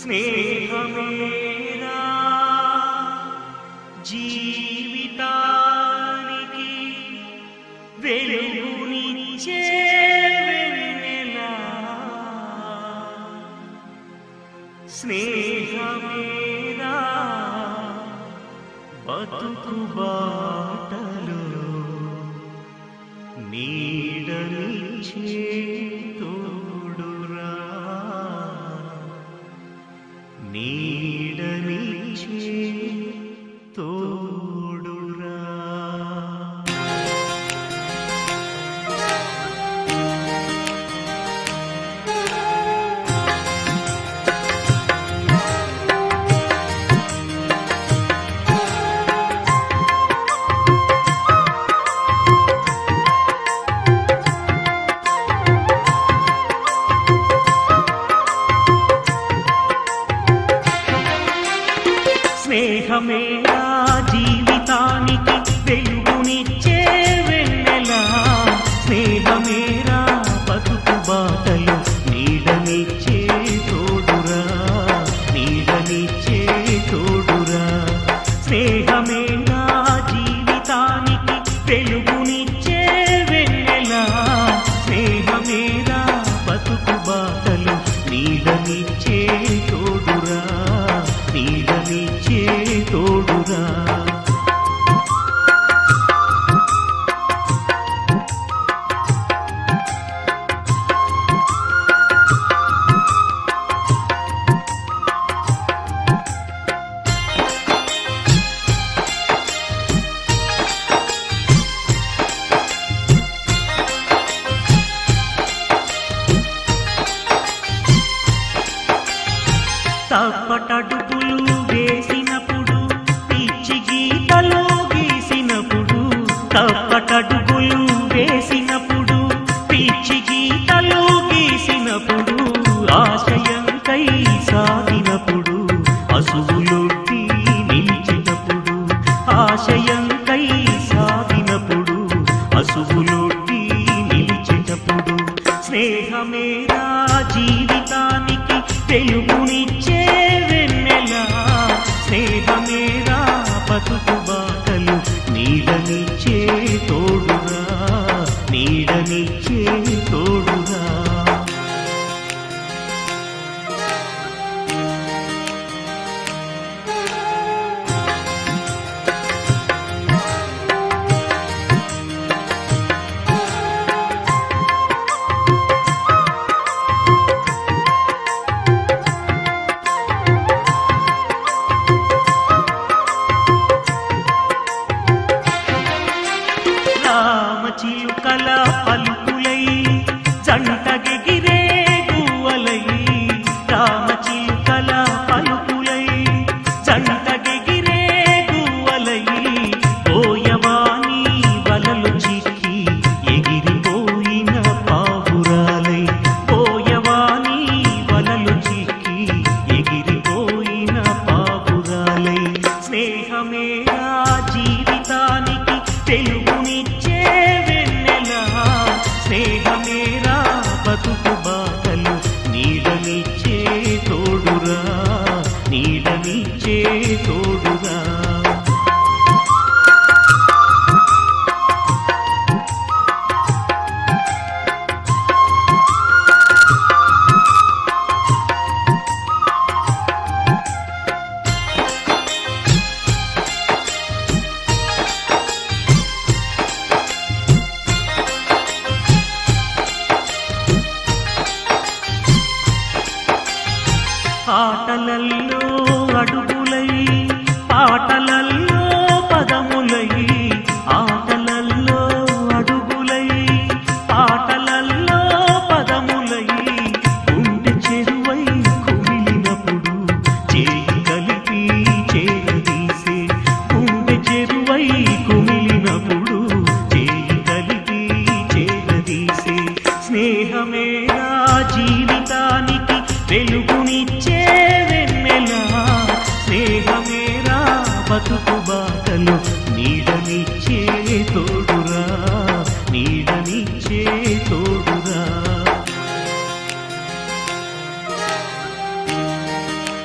స్నేహమేరా జీవితానికి వెలుగునిచ్చే వెన్నెలా స్నేహమేరా బతుకు బాటలో నీడనిచ్చే తోడురా నీడనిచ్చే తోడురా స్నేహమేరా జీవితానికి వెలుగునిచ్చే వెన్నెలా స్నేహమేరా బతుకు బాటలు నీడనిచ్చే తోడురా నీడనిచ్చే తోడురా స్నేహమేరా జీవితానికి వెలుగునిచ్చే వెన్నెలా స్నేహమేరా బతుకు బాటలు నీడనిచ్చే తోడురా నీడనిచ్చే తోడురా తప్పటడుగులు వేసినప్పుడు పిచ్చి గీతలు గీసినప్పుడు తప్పటడుగులు వేసినప్పుడు పిచ్చి గీతలు గీసినప్పుడు ఆశయంకై సాగినప్పుడు అసువులొట్టి నిలిచినప్పుడు ఆశయంకై సాగినప్పుడు అసువులొట్టి నిలిచినప్పుడు స్నేహమేరా జీవితానికి వెలుగునిచ్చే వెన్నెలా స్నేహమేరా బతుకు బాటలు నీడనిచ్చే తోడురా నీడనిచ్చే తోడురా రామచిలుకల పలుకులై జంటగెగిరే గువ్వలై రామచిలుకల పలుకులై జంటగెగిరే గువ్వలై పోయవాని వలలు చిక్కి ఎగిరిపోయిన పావురాలై పోయవాని వలలు చిక్కి ఎగిరిపోయిన పావురాలై స్నేహమేరా జీవితానికి తెలుగునిచ్చే వెన్నెలా స్నేహమేరా బతుకు బాటలు నీడనిచ్చే తోడురా నీడనిచ్చే తోడురా ఆటలల్లో అడుగులై పాటలల్లో పదములై ఆటలల్లో అడుగులై పాటలల్లో పదములై గుండె చెరువై కుమిలినప్పుడు చేయి కలిపి చేరదీసే గుండె చెరువై కుమిలినప్పుడు చేయి కలిపి చేరదీసే స్నేహమేరా జీవితానికి వెలుగునిచ్చే వెన్నెలా స్నేహమేరా బతుకు బాటలు నీడనిచ్చే తోడురా నీడనిచ్చే తోడురా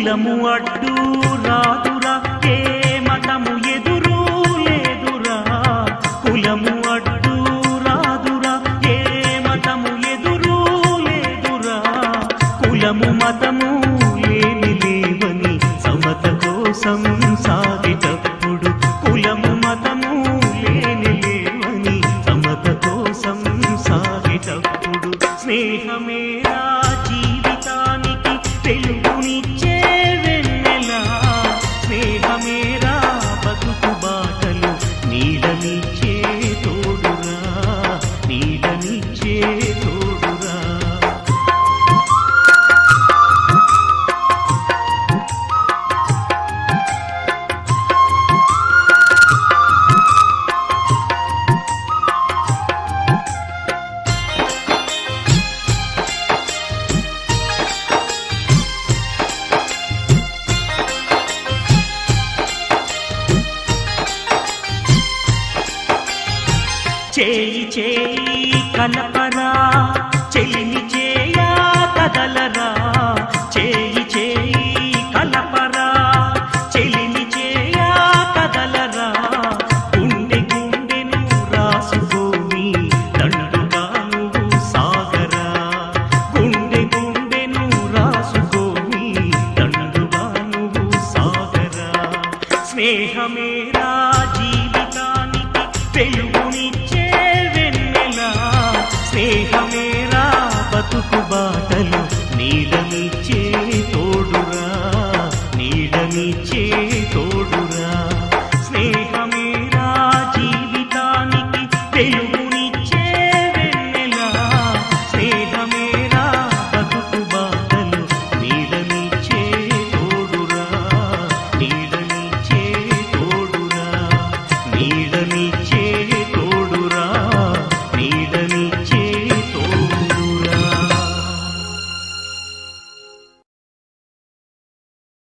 కులము అడ్డు రాదురా ఏ మతము ఎదురు లేదురా కులము అడ్డు రాదురా ఏ మతము ఎదురు లేదురా కులము మతము లేని లేవని సమత కోసం సాగిటప్పుడు కులము మతము లేని లేవని సమత కోసం సాగిటప్పుడు స్నేహమేరా జీవితానికి తెలుగునిచ్చే వెన్నెలా స్నేహమేరా బతుకు బాటలు నీడనిచ్చే తోడురా నీడనిచ్చే తోడురా చేయి చేయి కలపరా చెలిమి చేయా కదలరా చేయి చేయి కలపరా చెలిమి చేయా కదలరా గుండె గుండెను రాసుకోని దండుగా నువ్వు సాగరా గుండె గుండెను రాసుకోని దండుగా నువ్వు సాగరా స్నేహమేరా జీవితానికి వెలుగునిచ్చే వెన్నెలా స్నేహమేరా బతుకు బాటలు నీడనిచ్చే